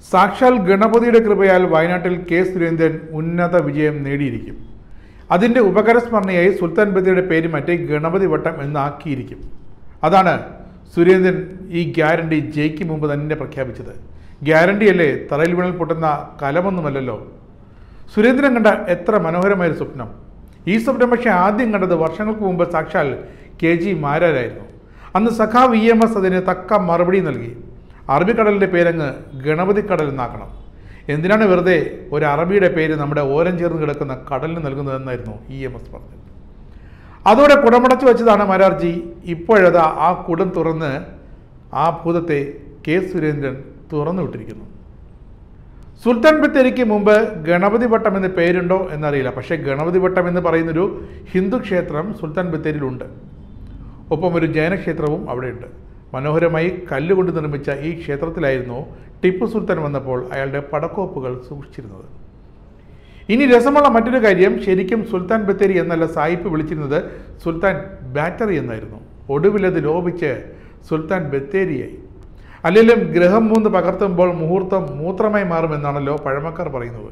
സാക്ഷാൽ ഗണപതിയുടെ കൃപയാൽ വയനാട്ടിൽ കെ സുരേന്ദ്രൻ ഉന്നത വിജയം നേടിയിരിക്കും അതിൻ്റെ ഉപകരസ്മരണയായി സുൽത്താൻ ബത്തേരിയുടെ പേര് മാറ്റി ഗണപതി വട്ടം എന്നാക്കിയിരിക്കും അതാണ് സുരേന്ദ്രൻ ഈ ഗ്യാരണ്ടി ജയിക്ക് മുമ്പ് തന്നെ പ്രഖ്യാപിച്ചത് ഗ്യാരണ്ടി അല്ലേ തറയിൽ വീണൽ പൊട്ടുന്ന കലമൊന്നുമല്ലല്ലോ സുരേന്ദ്രൻ കണ്ട എത്ര മനോഹരമായൊരു സ്വപ്നം ഈ സ്വപ്നം പക്ഷേ ആദ്യം കണ്ടത് വർഷങ്ങൾക്ക് മുമ്പ് സാക്ഷാൽ കെ ജി മാരാരായിരുന്നു അന്ന് സഖാവ് ഇ എം എസ് അതിന് തക്ക മറുപടി നൽകി അറബിക്കടലിൻ്റെ പേരങ്ങ് ഗണപതി കടൽ എന്നാക്കണം എന്തിനാണ് വെറുതെ ഒരു അറബിയുടെ പേര് നമ്മുടെ ഓരം ചേർന്ന് കിടക്കുന്ന കടലിന് നൽകുന്നതെന്നായിരുന്നു ഇ എം എസ് പറഞ്ഞത് അതോടെ കുടമടച്ചു വെച്ചതാണ് മാരാർജി ഇപ്പോഴതാ ആ കുടം തുറന്ന് ആ ഭൂതത്തെ കെ സുരേന്ദ്രൻ തുറന്നു വിട്ടിരിക്കുന്നു സുൽത്താൻ ബത്തേരിക്ക് മുമ്പ് ഗണപതി വട്ടം എന്ന പേരുണ്ടോ എന്നറിയില്ല പക്ഷേ ഗണപതി വട്ടം എന്ന് പറയുന്നൊരു ഹിന്ദു ക്ഷേത്രം സുൽത്താൻ ബത്തേരിയിലുണ്ട് ഒപ്പം ഒരു ജൈനക്ഷേത്രവും അവിടെയുണ്ട് മനോഹരമായി കല്ലുകൊണ്ട് നിർമ്മിച്ച ഈ ക്ഷേത്രത്തിലായിരുന്നു ടിപ്പു സുൽത്താൻ വന്നപ്പോൾ അയാളുടെ പടക്കോപ്പുകൾ സൂക്ഷിച്ചിരുന്നത് ഇനി രസമുള്ള മറ്റൊരു കാര്യം ശരിക്കും സുൽത്താൻ ബത്തേരി എന്നല്ല സായിപ്പ് വിളിച്ചിരുന്നത് സുൽത്താൻ ബാറ്ററി എന്നായിരുന്നു ഒടുവിലത് ലോപിച്ച് സുൽത്താൻ ബത്തേരിയായി അല്ലെങ്കിലും ഗ്രഹം മൂന്ന് പകർത്തുമ്പോൾ മുഹൂർത്തം മൂത്രമായി മാറുമെന്നാണല്ലോ പഴമക്കാർ പറയുന്നത്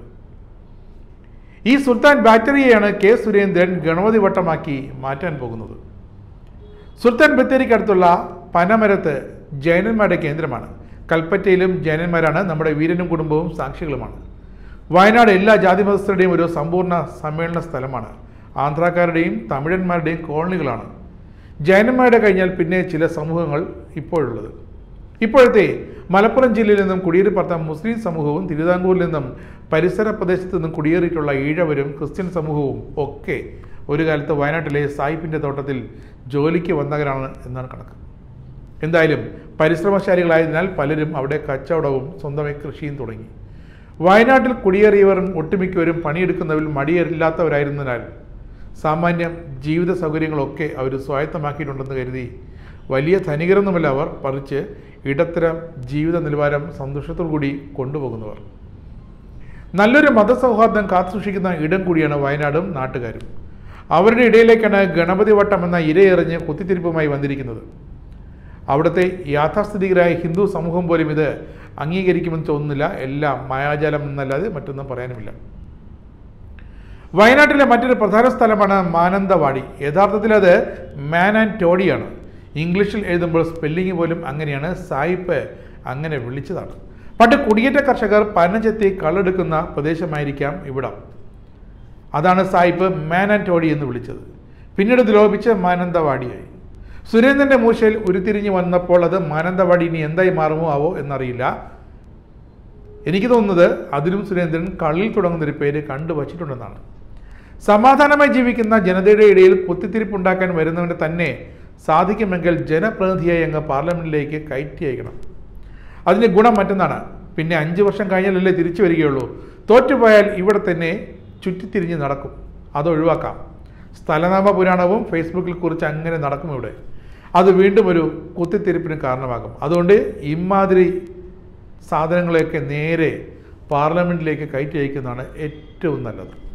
ഈ സുൽത്താൻ ബാറ്ററിയെയാണ് കെ സുരേന്ദ്രൻ ഗണപതി വട്ടമാക്കി മാറ്റാൻ പോകുന്നത് സുൽത്താൻ ബത്തേരിക്കടുത്തുള്ള പനമരത്ത് ജൈനന്മാരുടെ കേന്ദ്രമാണ് കൽപ്പറ്റയിലും ജൈനന്മാരാണ് നമ്മുടെ വീരനും കുടുംബവും സാക്ഷികളുമാണ് വയനാട് എല്ലാ ജാതിമതസ്ഥരുടെയും ഒരു സമ്പൂർണ്ണ സമ്മേളന സ്ഥലമാണ് ആന്ധ്രാക്കാരുടെയും തമിഴന്മാരുടെയും കോളനികളാണ് ജൈനന്മാരുടെ കഴിഞ്ഞാൽ പിന്നെ ചില സമൂഹങ്ങൾ ഇപ്പോഴുള്ളത് ഇപ്പോഴത്തെ മലപ്പുറം ജില്ലയിൽ നിന്നും കുടിയേറിപ്പറത്ത മുസ്ലിം സമൂഹവും തിരുവിതാംകൂറിൽ നിന്നും പരിസര പ്രദേശത്തു നിന്നും കുടിയേറിയിട്ടുള്ള ഈഴവരും ക്രിസ്ത്യൻ സമൂഹവും ഒക്കെ ഒരു കാലത്ത് വയനാട്ടിലെ സായിപ്പിൻ്റെ തോട്ടത്തിൽ ജോലിക്ക് വന്നവരാണ് എന്നാണ് കണക്ക് എന്തായാലും പരിശ്രമശാലികളായതിനാൽ പലരും അവിടെ കച്ചവടവും സ്വന്തമായി കൃഷിയും തുടങ്ങി വയനാട്ടിൽ കുടിയേറിയവർ ഒട്ടുമിക്കവരും പണിയെടുക്കുന്നവരിൽ മടിയില്ലാത്തവരായിരുന്നതിനാൽ സാമാന്യം ജീവിത സൗകര്യങ്ങളൊക്കെ അവർ സ്വായത്തമാക്കിയിട്ടുണ്ടെന്ന് കരുതി വലിയ ധനികരൊന്നുമല്ല അവർ പറിച്ച് ഇടത്തരം ജീവിത നിലവാരം സന്തോഷത്തോടു കൂടി കൊണ്ടുപോകുന്നവർ നല്ലൊരു മതസൗഹാർദ്ദം കാത്തുസൂക്ഷിക്കുന്ന ഇടം കൂടിയാണ് വയനാടും നാട്ടുകാരും അവരുടെ ഇടയിലേക്കാണ് ഗണപതി വട്ടം എന്ന ഇരയെറിഞ്ഞ് കുത്തിത്തിരിപ്പുമായി വന്നിരിക്കുന്നത് അവിടുത്തെ യാഥാസ്ഥിതികരായ ഹിന്ദു സമൂഹം പോലും ഇത് അംഗീകരിക്കുമെന്ന് തോന്നുന്നില്ല എല്ലാം മായാജാലം എന്നല്ലാതെ മറ്റൊന്നും പറയാനുമില്ല വയനാട്ടിലെ മറ്റൊരു പ്രധാന സ്ഥലമാണ് മാനന്തവാടി യഥാർത്ഥത്തിൽ അത് മാൻ ആൻഡ് ടോഡിയാണ് ഇംഗ്ലീഷിൽ എഴുതുമ്പോൾ സ്പെല്ലിംഗ് പോലും അങ്ങനെയാണ് സായിപ്പ് അങ്ങനെ വിളിച്ചതാണ് പണ്ട് കുടിയേറ്റ കർഷകർ പനചെത്തി കള്ളെടുക്കുന്ന പ്രദേശമായിരിക്കാം ഇവിടം അതാണ് സായിപ്പ് മാൻ ആൻഡ് ടോഡി എന്ന് വിളിച്ചത് പിന്നീട് ഇത് ലോപിച്ച് മാനന്തവാടിയായി സുരേന്ദ്രന്റെ മൂശയിൽ ഉരുത്തിരിഞ്ഞു വന്നപ്പോൾ അത് മാനന്തവാടി ഇനി എന്തായി മാറുമോ ആവോ എന്നറിയില്ല എനിക്ക് തോന്നുന്നത് അതിലും സുരേന്ദ്രൻ കള്ളിൽ തുടങ്ങുന്നൊരു പേര് കണ്ടുവച്ചിട്ടുണ്ടെന്നാണ് സമാധാനമായി ജീവിക്കുന്ന ജനതയുടെ ഇടയിൽ കുത്തിത്തിരിപ്പുണ്ടാക്കാൻ വരുന്നവന് തന്നെ സാധിക്കുമെങ്കിൽ ജനപ്രതിനിധിയായി അങ്ങ് പാർലമെന്റിലേക്ക് കയറ്റി അയക്കണം അതിന് ഗുണം മറ്റൊന്നാണ് പിന്നെ അഞ്ച് വർഷം കഴിഞ്ഞാലല്ലേ തിരിച്ചു വരികയുള്ളൂ തോറ്റുപോയാൽ ഇവിടെ തന്നെ ചുറ്റിത്തിരിഞ്ഞ് നടക്കും അത് ഒഴിവാക്കാം സ്ഥലനാമ പുരാണവും ഫേസ്ബുക്കിൽ കുറിച്ച് അങ്ങനെ നടക്കും ഇവിടെ അത് വീണ്ടും ഒരു കുത്തിത്തിരിപ്പിന് കാരണമാകും അതുകൊണ്ട് ഇമാതിരി സാധനങ്ങളെയൊക്കെ നേരെ പാർലമെൻറ്റിലേക്ക് കയറ്റി അയക്കുന്നതാണ് ഏറ്റവും നല്ലത്